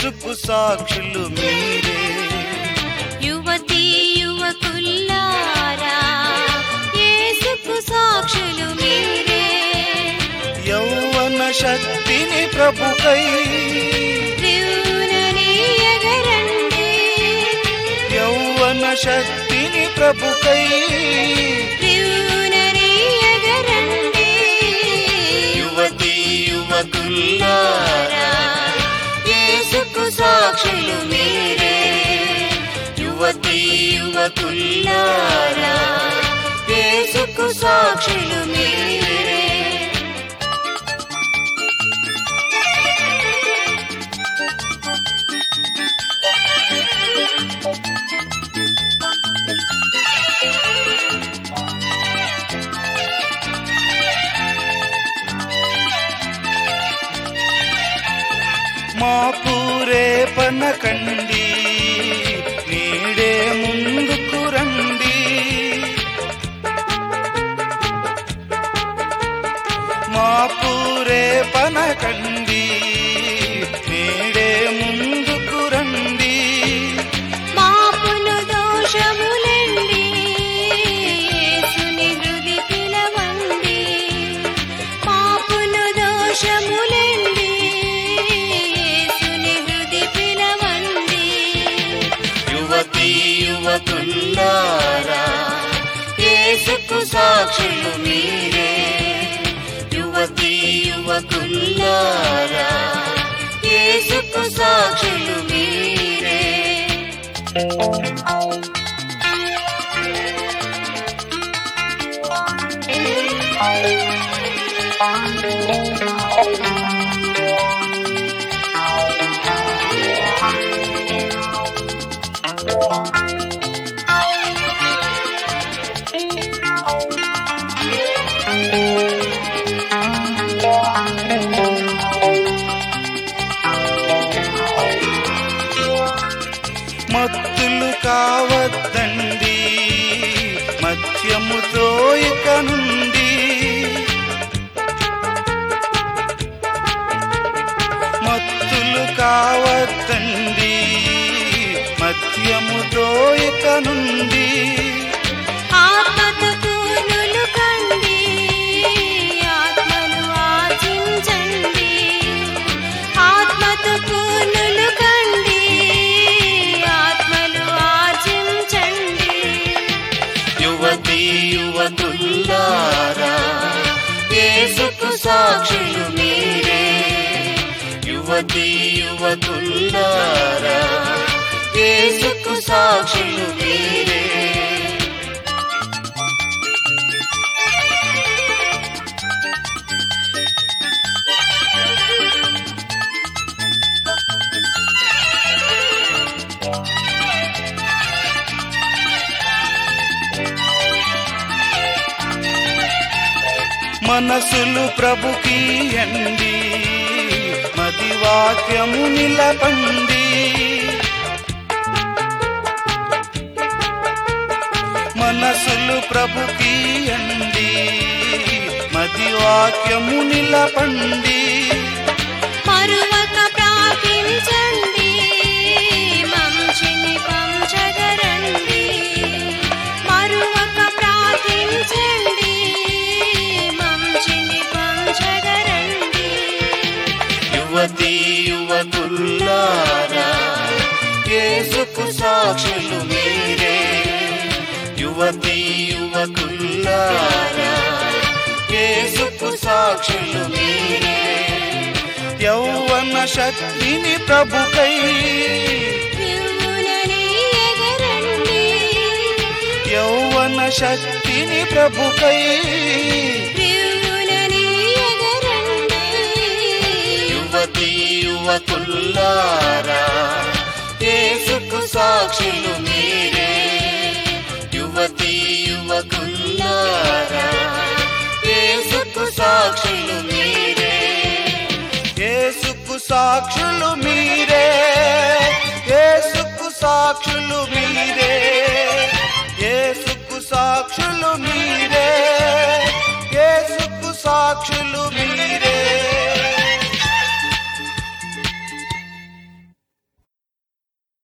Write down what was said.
యేసుకు సాక్షులు మీరే యువతి యువకుల్లారా యేసుకు సాక్షులు మీరే యౌవన శక్తిని ప్రభుకై రివ్వునని ఎగరండి యౌవన శక్తిని ప్రభుకై రివ్వునని ఎగరండి యువతి యువకుల్లారా యేసుకు సాక్షులు మీరే యువతి యువకుల్లారా యేసుకు సాక్షులు మీరే మా పూరే పనకండి నీడే ముందుకు రండి మా పూరే పనకండి నీడే ముందుకు రండి పాపులు దోషములండి యేసుని హృది పిలవండి పాపులు దోషములండి యేసుని హృది పిలవండి యువతి యువకుల్లారా యేసుకు సాక్షులు మీరే యువతి యువకుల్లారా యేసుకు సాక్షులు మీరే మత్తులు కావద్దండి మద్యముతో ఇక నుండి మత్తులు కావద్దండి మద్యముతో ఇక నుండి ఆత్మతో పూర్ణులు కండి ఆత్మను ఆచించండి ఆత్మతో పూర్ణులు కండి ఆత్మలు ఆచించండి యువతి యువకుల్లారా యేసుకు సాక్షులు మీరే యువతి యువకుల్లారా యేసుకు సాక్షులు మీరే మనసులు ప్రభుకి అండి మది వాక్యము నిలపండి మనసులు ప్రభుకి అండి మది వాక్యము నిలపండి మరువక ప్రార్థించండి మంచిని పంచగరండి మరువక ప్రార్థించండి మంచిని పంచగరండి యువతి యువకుల్లారా యేసుకు సాక్షులు మీరే యువతి యువకుల్లారా యేసుకు సాక్షులు మీరే యౌవన శక్తిని ప్రభుకై రివ్వునని ఎగరండి యౌవన శక్తిని ప్రభుకై రివ్వునని ఎగరండి యువతి యువకుల్లారా యేసుకు సాక్షులు మీరే యువతి యువకుల్లారా యేసుకు సాక్షులు మీరే యేసుకు సాక్షులు మీరే యేసుకు సాక్షులు మీరే యేసుకు సాక్షులు మీరే యేసుకు సాక్షులు